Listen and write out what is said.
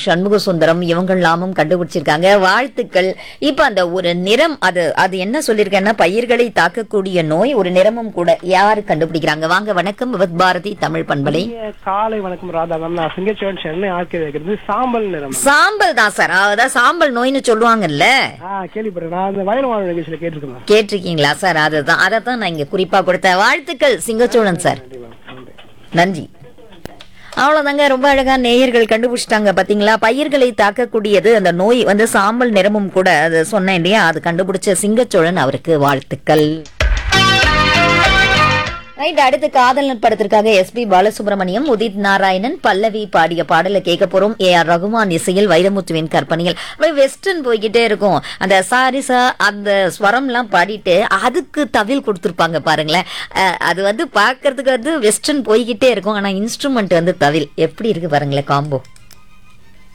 சண்முக சுந்தரம் இவங்க எல்லாமும் கண்டுபிடிச்சிருக்காங்க வாழ்த்துக்கள் இப்ப அந்த ஒரு நிறம் அது அது என்ன சொல்லியிருக்கேன்னா பயிர்களை தாக்கக்கூடிய நோய் ஒரு நிறமும் கூட யாரு கண்டுபிடிக்கிறாங்க வாங்க வணக்கம் விவத் பாரதி தமிழ் பண்பலை இனிய காலை வணக்கம் ராதா மேம் நான் சிங்கச்சோன் சென்னை ஆர்கே வைக்கிறது சாம்பல் நிறம் சாம்பல் தான் சார் அதான் சாம்பல் நோய்னு சொல்லுவாங்கல்ல ஆ கேள்விப்பட்டேன் நான் அந்த வயல் வாழ் நிகழ்ச்சியில கேட்டிருக்கேன் மேம் கேட்டிருக்கீங்களா சார் அதுதான் அதை தான் நான் இங்க குறிப்பா கொடுத்தேன் வாழ்த்துக்கள் சிங்கச்சோழன் சார் நன்றி மேம் நன்றி நன்றி அவ்வளவுதாங்க ரொம்ப அழகா நேயர்கள் கண்டுபிடிச்சிட்டாங்க பாத்தீங்களா பயிர்களை தாக்கக்கூடியது அந்த நோய் வந்து சாம்பல் நிறமும் கூட அது சொன்னேன் இல்லையா அது கண்டுபிடிச்ச சிங்கச்சோழன் அவருக்கு வாழ்த்துக்கள் ரைட் அடுத்து காதல் படத்திற்காக எஸ்பி பாலசுப்ரமணியம் உதித் நாராயணன் பல்லவி பாடிய பாடலை கேட்க போறோம் ஏ ஆர் ரகுமான் இசையில் வைரமுத்துவின் கற்பனையில் அப்படியே வெஸ்டர்ன் போய்கிட்டே இருக்கும் அந்த சாரிசா அந்த ஸ்வரம்லாம் பாடிட்டு அதுக்கு தவில் கொடுத்துருப்பாங்க பாருங்களேன் அஹ், அது வந்து பார்க்கிறதுக்கு வந்து வெஸ்டர்ன் போய்கிட்டே இருக்கும் ஆனா இன்ஸ்ட்ருமெண்ட் வந்து தவில் எப்படி இருக்கு பாருங்களேன் காம்போ